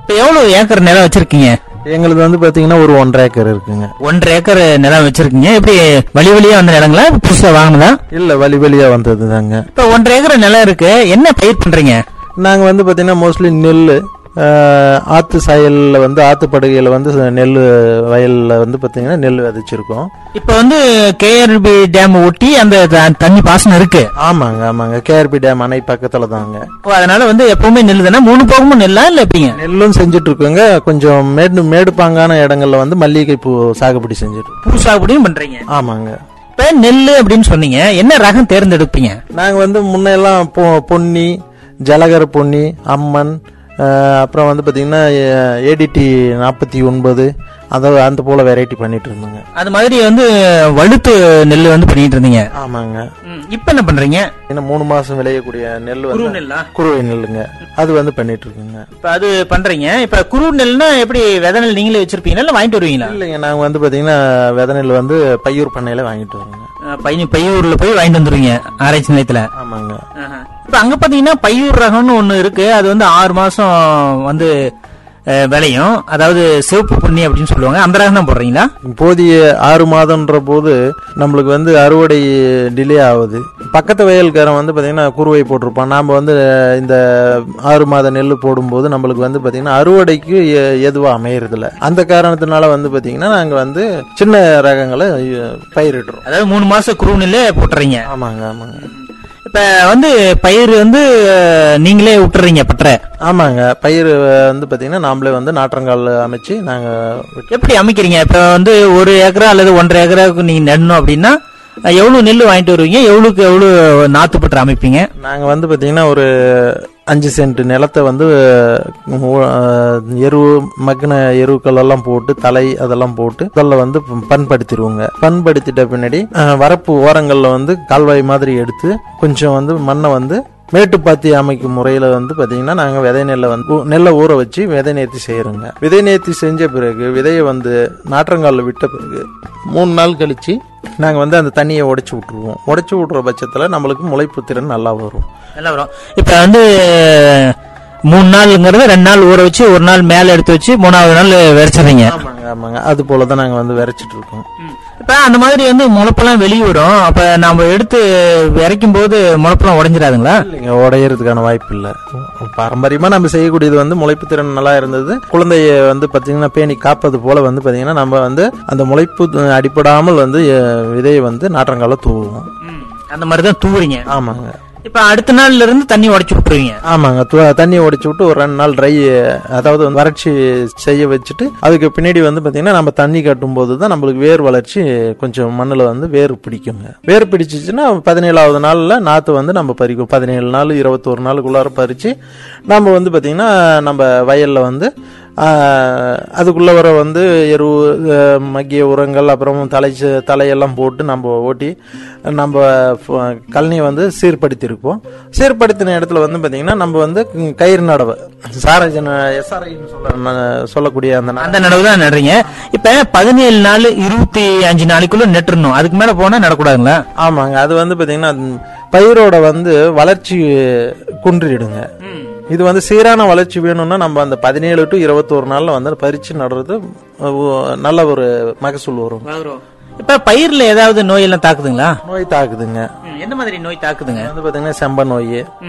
இப்ப எவ்வளவு ஏக்கர் நிலம் வச்சிருக்கீங்க எங்களுக்கு வந்து பாத்தீங்கன்னா ஒரு ஒன்றரை ஏக்கர் இருக்குங்க ஒன்றரை ஏக்கர் நிலம் வச்சிருக்கீங்க எப்படி வழி வழியா வந்த நிலங்களா புதுசா வாங்கினதா இல்ல வழி வழியா வந்தது தாங்க இப்ப ஒன்றரை ஏக்கர் நிலம் இருக்கு என்ன பயிர் பண்றீங்க நாங்க வந்து பாத்தீங்கன்னா மோஸ்ட்லி நெல் ஆத்து சாயல்ல வந்து ஆத்து படுகையில வந்து நெல் வயல்ல வந்து பாத்தீங்கன்னா நெல் விதைச்சிருக்கோம் இப்ப வந்து கேஆர்பி டேம் ஒட்டி அந்த த- தண்ணி பாசனம் இருக்கு ஆமாங்க ஆமாங்க கேஆர்பி டேம் அணை பக்கத்துல தாங்க ஓ, அதனால வந்து எப்பவுமே நெல் தானே மூணு போகமும் நெல்லா இல்ல எப்படிங்க நெல்லும் செஞ்சுட்டு இருக்கோங்க கொஞ்சம் மேடு மேடுப்பாங்கான இடங்கள்ல வந்து மல்லிகை பூ சாகுபடி செஞ்சுட்டு இருக்கோம். பூ சாகுபடியும் பண்றீங்க ஆமாங்க இப்ப நெல் அப்படின்னு சொன்னீங்க என்ன ரகம் தேர்ந்தெடுப்பீங்க நாங்க வந்து முன்னெல்லாம் பொ- பொன்னி ஜலகர பொன்னி அம்மன் அஹ், அப்புறம் வந்து பாத்தீங்கன்னா ஏடிடி நாற்பத்தி ஒன்பது அதை அந்த போல வெரைட்டி பண்ணிட்டு இருந்தோங்க அது மாதிரி வந்து வழுத்து நெல் வந்து பண்ணிட்டு இருந்தீங்க ஆமாங்க இப்ப என்ன பண்றீங்க இன்னும் மூணு மாசம் விளையக்கூடிய நெல் குரு வந்து நெல்லா குருவை நெல்லுங்க அது வந்து பண்ணிட்டு இருக்குங்க இப்ப அது பண்றீங்க இப்ப குரு நெல்னா எப்படி விதை நெல் நீங்களே வச்சிருப்பீங்களா இல்ல வாங்கிட்டு வருவீங்களா இல்லைங்க நாங்க வந்து பாத்தீங்கன்னா வித நெல் வந்து பையூர் பண்ணையில வாங்கிட்டு வரோங்க அஹ் பையன் பையூர்ல போய் வாங்கிட்டு வந்துருவீங்க ஆராய்ச்சி நிலையத்துல ஆமாங்க இப்ப அங்க பாத்தீங்கன்னா பையூர் ரகம்னு ஒண்ணு இருக்கு அது வந்து ஆறு மாசம் வந்து அஹ், விளையும் அதாவது சிவப்பு பொன்னி அப்படின்னு சொல்லுவாங்க அந்த ரகம் தான் போடுறீங்களா போதிய ஆறு மாதம்ன்ற போது நம்மளுக்கு வந்து அறுவடை டிலே ஆகுது பக்கத்து வயல்காரன் வந்து பாத்தீங்கன்னா குருவை போட்டிருப்பான் நாம வந்து இந்த ஆறு மாத நெல் போடும்போது நம்மளுக்கு வந்து பாத்தீங்கன்னா அறுவடைக்கு எ- எதுவா அமையறதில்ல அந்த காரணத்தினால வந்து பாத்தீங்கன்னா நாங்க வந்து சின்ன ரகங்களை அஹ், பயிரிடுறோம் அதாவது மூணு மாசம் குரு நெல்லே போட்டுறீங்க ஆமாங்க ஆமாங்க இப்ப வந்து பயிர் வந்து அஹ், நீங்களே விட்டுறீங்க பற்ற ஆமாங்க பயிர் வந்து பாத்தீங்கன்னா நாமளே வந்து நாற்றங்கால் அமைச்சு நாங்க எப்படி அமைக்கிறீங்க இப்ப வந்து ஒரு ஏக்கரா அல்லது ஒன்றரை ஏக்கராவுக்கு நீங்க நடணும் அப்படின்னா அஹ், எவ்வளவு நெல் வாங்கிட்டு வருவீங்க எவ்வளவுக்கு எவ்வளவு நாத்து பற்ற அமைப்பீங்க நாங்க வந்து பாத்தீங்கன்னா ஒரு அஞ்சு சென்ட் நிலத்தை வந்து அஹ், எரு மக்கின எருக்கள் எல்லாம் போட்டு தலை அதெல்லாம் போட்டு அதில் வந்து பண்படுத்திடுவோங்க பண்படுத்திட்ட பின்னாடி அஹ், வரப்பு ஓரங்களில் வந்து கால்வாய் மாதிரி எடுத்து கொஞ்சம் வந்து மண்ணை வந்து மேட்டுப்பாத்தி அமைக்கும் முறையில் வந்து பார்த்தீங்கன்னா நாங்கள் விதை நெல்லை வந்து ஊ- நெல்லை ஊற வச்சு விதை நேர்த்தி செய்கிறோங்க விதை நேர்த்தி செஞ்ச பிறகு விதையை வந்து நாற்றங்காலில் விட்ட பிறகு மூணு நாள் கழிச்சு நாங்கள் வந்து அந்த தண்ணியை உடைச்சி விட்ருவோம் உடைச்சி விட்ற பட்சத்தில் நம்மளுக்கு முளைப்பு திறன் நல்லா வரும் நல்லா வரும் இப்ப வந்து மூணு நாளுங்கிறது ரெண்டு நாள் ஊற வச்சு ஒரு நாள் மேல எடுத்து வச்சு மூணாவது நாள் விரைச்சிடுறீங்க ஆமாங்க ஆமாங்க அது போல தான் நாங்கள் வந்து விரைச்சிட்டு இருக்கோம் இப்ப அந்த மாதிரி வந்து முளைப்பெல்லாம் வெளியே வரும் அப்ப நாம எடுத்து விரைக்கும் போது முளைப்பெல்லாம் உடைஞ்சிடாதுங்களா இல்லைங்க உடையறதுக்கான வாய்ப்பு இல்லை பாரம்பரியமாக நம்ம செய்யக்கூடியது வந்து முளைப்பு திறன் நல்லா இருந்தது குழந்தைய வந்து பார்த்தீங்கன்னா பேணி காப்பது போல வந்து பார்த்தீங்கன்னா நம்ம வந்து அந்த முளைப்பு அடிப்படாமல் வந்து அஹ், விதையை வந்து நாற்றங்கால தூவுவோம் அந்த மாதிரி தான் தூவுறீங்க ஆமாங்க இப்ப அடுத்த நாள்ல இருந்து தண்ணி உடைச்சு விட்டுருவீங்க ஆமாங்க து- தண்ணியை உடைச்சு விட்டு ஒரு ரெண்டு நாள் ட்ரை அதாவது வந்து வறட்சி செய்ய வச்சுட்டு அதுக்கு பின்னாடி வந்து பார்த்தீங்கன்னா நம்ம தண்ணி கட்டும் போது தான் நம்மளுக்கு வேர் வளர்ச்சி கொஞ்சம் மண்ணில் வந்து வேர் பிடிக்குங்க வேர் பிடிச்சிச்சுன்னா பதினேழாவது நாளில் நாற்று வந்து நம்ம பறிக்கும் பதினேழு நாள் இருபத்தோரு நாளுக்குள்ளார பறித்து நம்ம வந்து பார்த்தீங்கன்னா நம்ம வயலில் வந்து ஆஹ், அதுக்குள்ள வர வந்து எரு அஹ், மக்கிய உரங்கள் அப்புறம் தலை ச- தலையெல்லாம் போட்டு நம்ம ஓட்டி நம்ம ஃப- கழனியை வந்து சீர்படுத்தியிருப்போம் சீர்படுத்தின இடத்துல வந்து பார்த்தீங்கன்னா நம்ம வந்து ம், கயிறு நடவை சாரஜன எஸ்ஆர்ஐன்னு சொல்ல ம- சொல்லக்கூடிய அந்த ந- அந்த நடவு தான் நடுறீங்க இப்ப பதினேழு நாள் இருபத்தி அஞ்சு நாளைக்குள்ள நட்டுறணும் அதுக்கு மேல போனா நடக்கூடாதுங்களா ஆமாங்க அது வந்து பார்த்தீங்கன்னா ம், பயிரோட வந்து வளர்ச்சி குன்றிடுங்க இது வந்து சீரான வளர்ச்சி வேணும்னா நம்ம அந்த பதினேழு டு இருபத்தோரு நாள்ல வந்து பறிச்சு நடுறது அஹ், நல்ல ஒரு மகசூல் வரும் இப்ப பயிர்ல ஏதாவது நோய் எல்லாம் தாக்குதுங்களா நோய் தாக்குதுங்க எந்த மாதிரி நோய் தாக்குதுங்க வந்து பாத்தீங்கன்னா செம்ப நோய்